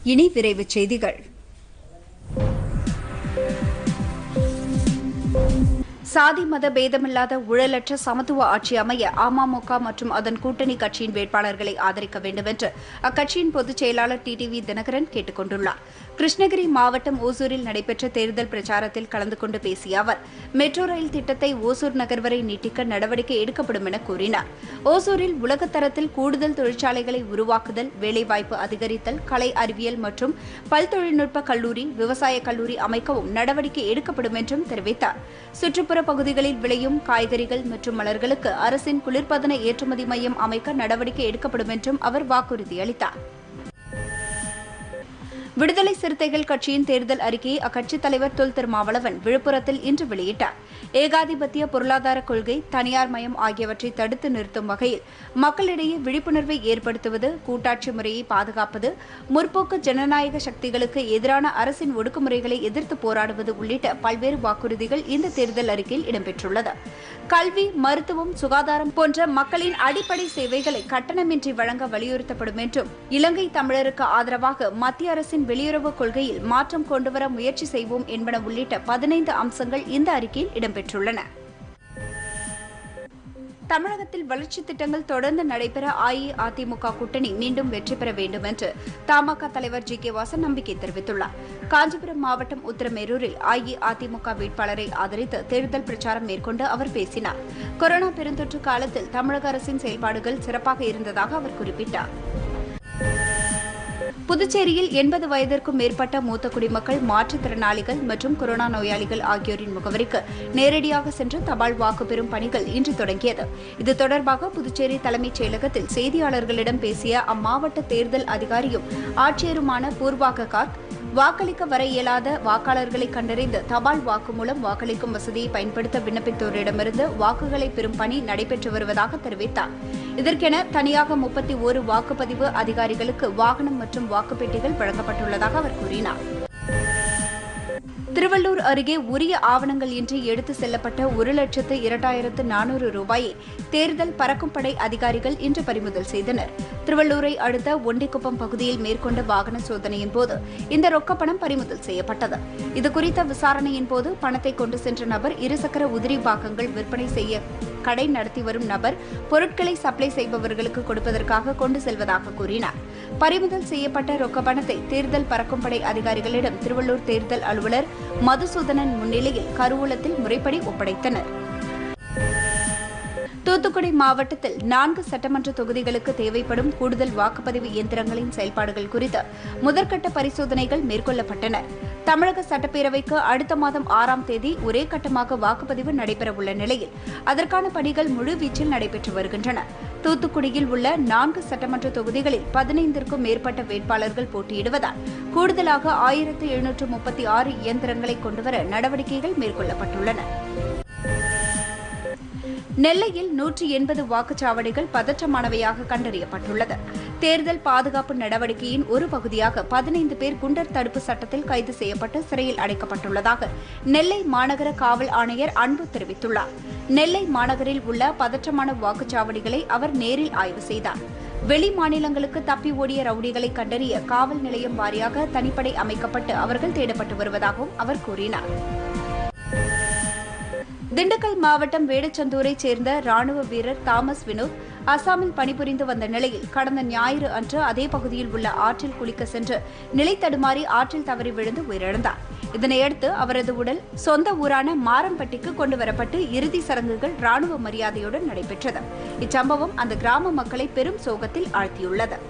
இனி விரைவுச் செய்திகள் சாதி மத பேதமில்லாத ஊழலற்ற சமத்துவ ஆட்சி அமைய அமமுக மற்றும் அதன் கூட்டணி கட்சியின் வேட்பாளர்களை ஆதரிக்க வேண்டும் என்று அக்கட்சியின் பொதுச் செயலாளர் டிடிவி தினகரன் கேட்டுக் கொண்டுள்ளார் கிருஷ்ணகிரி மாவட்டம் ஓசூரில் நடைபெற்ற தேர்தல் பிரச்சாரத்தில் கலந்து கொண்டு பேசிய அவர் மெட்ரோ ரயில் திட்டத்தை ஓசூர் நகர் வரை நீட்டிக்க நடவடிக்கை எடுக்கப்படும் என கூறினார் ஓசூரில் உலகத்தரத்தில் கூடுதல் தொழிற்சாலைகளை உருவாக்குதல் வேலைவாய்ப்பு அதிகரித்தல் கலை அறிவியல் மற்றும் பல் தொழில்நுட்ப கல்லூரி விவசாய கல்லூரி அமைக்கவும் நடவடிக்கை எடுக்கப்படும் என்றும் தெரிவித்தார் சுற்றுப்புற பகுதிகளில் விளையும் காய்கறிகள் மற்றும் மலர்களுக்கு அரசின் குளிர்பதன ஏற்றுமதி மையம் அமைக்க நடவடிக்கை எடுக்கப்படும் என்றும் அவர் வாக்குறுதியளித்தார் விடுதலை சிறுத்தைகள் கட்சியின் தேர்தல் அறிக்கையை அக்கட்சித் தலைவர் தொல் திருமாவளவன் விழுப்புரத்தில் இன்று வெளியிட்டார் ஏகாதிபத்திய பொருளாதார கொள்கை தனியார் மயம் ஆகியவற்றை தடுத்து நிறுத்தும் வகையில் மக்களிடையே விழிப்புணர்வை ஏற்படுத்துவது கூட்டாட்சி முறையை பாதுகாப்பது முற்போக்கு ஜனநாயக சக்திகளுக்கு எதிரான அரசின் ஒடுக்குமுறைகளை எதிர்த்து போராடுவது உள்ளிட்ட பல்வேறு வாக்குறுதிகள் இந்த தேர்தல் அறிக்கையில் இடம்பெற்றுள்ளது கல்வி மருத்துவம் சுகாதாரம் போன்ற மக்களின் அடிப்படை சேவைகளை கட்டணமின்றி வழங்க வலியுறுத்தப்படும் என்றும் இலங்கை தமிழருக்கு ஆதரவாக மத்திய அரசின் வெளியுறவு கொள்கையில் மாற்றம் கொண்டுவர முயற்சி செய்வோம் என்பன உள்ளிட்ட பதினைந்து அம்சங்கள் இந்த அறிக்கையில் இடம்பெற்றுள்ளன தமிழகத்தில் வளர்ச்சித் திட்டங்கள் தொடர்ந்து நடைபெற அஇஅதிமுக கூட்டணி மீண்டும் வெற்றி பெற வேண்டும் என்று தமாக தலைவர் ஜி கே வாசன் நம்பிக்கை தெரிவித்துள்ளார் காஞ்சிபுரம் மாவட்டம் உத்தரமேரூரில் அஇஅதிமுக வேட்பாளரை ஆதரித்து தேர்தல் பிரச்சாரம் மேற்கொண்டு அவர் பேசினார் கொரோனா பெருந்தொற்று காலத்தில் தமிழக அரசின் செயல்பாடுகள் சிறப்பாக இருந்ததாக அவர் குறிப்பிட்டார் புதுச்சேரியில் எண்பது வயதிற்கும் மேற்பட்ட மூத்த குடிமக்கள் மாற்றுத்திறனாளிகள் மற்றும் கொரோனா நோயாளிகள் ஆகியோரின் முகவரிக்கு நேரடியாக சென்று தபால் வாக்கு பெறும் பணிகள் இன்று தொடங்கியது இது தொடர்பாக புதுச்சேரி தலைமைச் செயலகத்தில் செய்தியாளர்களிடம் பேசிய அம்மாவட்ட தேர்தல் அதிகாரியும் ஆட்சியருமான பூர்வாக காத் வாக்களிக்க வர இயலாத வாக்காளர்களை கண்டறிந்து தபால் வாக்கு மூலம் வாக்களிக்கும் வசதியை பயன்படுத்த விண்ணப்பித்தோரிடமிருந்து வாக்குகளை பெறும் பணி நடைபெற்று வருவதாக தெரிவித்தார் இதற்கென தனியாக முப்பத்தி ஒரு வாக்குப்பதிவு அதிகாரிகளுக்கு வாகனம் மற்றும் வாக்குப்பெட்டிகள் வழங்கப்பட்டுள்ளதாக அவர் கூறினார் திருவள்ளூர் அருகே உரிய ஆவணங்கள் இன்றி எடுத்து செல்லப்பட்ட ஒரு லட்சத்து இரண்டாயிரத்து நானூறு ரூபாயை தேர்தல் பறக்கும் படை அதிகாரிகள் இன்று பறிமுதல் செய்தனர் திருவள்ளூரை அடுத்த ஒண்டிக்குப்பம் பகுதியில் மேற்கொண்ட வாகன சோதனையின் போது இந்த ரொக்கப்பணம் பறிமுதல் செய்யப்பட்டது இதுகுறித்த விசாரணையின் போது பணத்தை கொண்டு சென்ற நபர் இருசக்கர உதிரி பாகங்கள் விற்பனை செய்ய கடை நடத்தி வரும் நபர் பொருட்களை சப்ளை செய்பவர்களுக்கு கொடுப்பதற்காக கொண்டு செல்வதாக கூறினார் பறிமுதல் செய்யப்பட்ட ரொக்க பணத்தை தேர்தல் பறக்கும் படை அதிகாரிகளிடம் திருவள்ளூர் தேர்தல் அலுவலர் மதுசூதனன் முன்னிலையில் கருவூலத்தில் முறைப்படி ஒப்படைத்தனர் தூத்துக்குடி மாவட்டத்தில் நான்கு சட்டமன்ற தொகுதிகளுக்கு தேவைப்படும் கூடுதல் வாக்குப்பதிவு இயந்திரங்களின் செயல்பாடுகள் குறித்து முதற்கட்ட பரிசோதனைகள் மேற்கொள்ளப்பட்டன தமிழக சட்டப்பேரவைக்கு அடுத்த மாதம் ஆறாம் தேதி ஒரே கட்டமாக வாக்குப்பதிவு நடைபெறவுள்ள நிலையில் அதற்கான பணிகள் முழுவீச்சில் நடைபெற்று வருகின்றன தூத்துக்குடியில் உள்ள நான்கு சட்டமன்ற தொகுதிகளில் பதினைந்திற்கும் மேற்பட்ட வேட்பாளர்கள் போட்டியிடுவதால் கூடுதலாக ஆயிரத்து எழுநூற்று முப்பத்தி ஆறு இயந்திரங்களை கொண்டுவர நடவடிக்கைகள் மேற்கொள்ளப்பட்டுள்ளன நெல்லையில் நூற்றி எண்பது வாக்குச்சாவடிகள் பதற்றமானவையாக கண்டறியப்பட்டுள்ளது தேர்தல் பாதுகாப்பு நடவடிக்கையின் ஒரு பகுதியாக பதினைந்து பேர் குண்டர் தடுப்பு சட்டத்தில் கைது செய்யப்பட்டு சிறையில் அடைக்கப்பட்டுள்ளதாக நெல்லை மாநகர காவல் ஆணையர் அன்பு தெரிவித்துள்ளார் நெல்லை மாநகரில் உள்ள பதற்றமான வாக்குச்சாவடிகளை அவர் நேரில் ஆய்வு செய்தார் வெளி மாநிலங்களுக்கு தப்பி ஓடிய ரவுடிகளை கண்டறிய காவல் நிலையம் வாரியாக தனிப்படை அமைக்கப்பட்டு அவர்கள் தேடப்பட்டு வருவதாகவும் அவர் கூறினார் திண்டுக்கல் மாவட்டம் வேடச்சந்தூரைச் சேர்ந்த ராணுவ வீரர் தாமஸ் வினோத் அசாமில் பணிபுரிந்து வந்த நிலையில் கடந்த ஞாயிறு அன்று அதே பகுதியில் உள்ள ஆற்றில் குளிக்க சென்று நிலை தடுமாறி ஆற்றில் தவறி விழுந்து உயிரிழந்தார் இதனையடுத்து அவரது உடல் சொந்த ஊரான மாரம்பட்டிக்கு கொண்டு வரப்பட்டு இறுதி சடங்குகள் ராணுவ மரியாதையுடன் நடைபெற்றது இச்சம்பவம் அந்த கிராம மக்களை பெரும் சோகத்தில் ஆழ்த்தியுள்ளது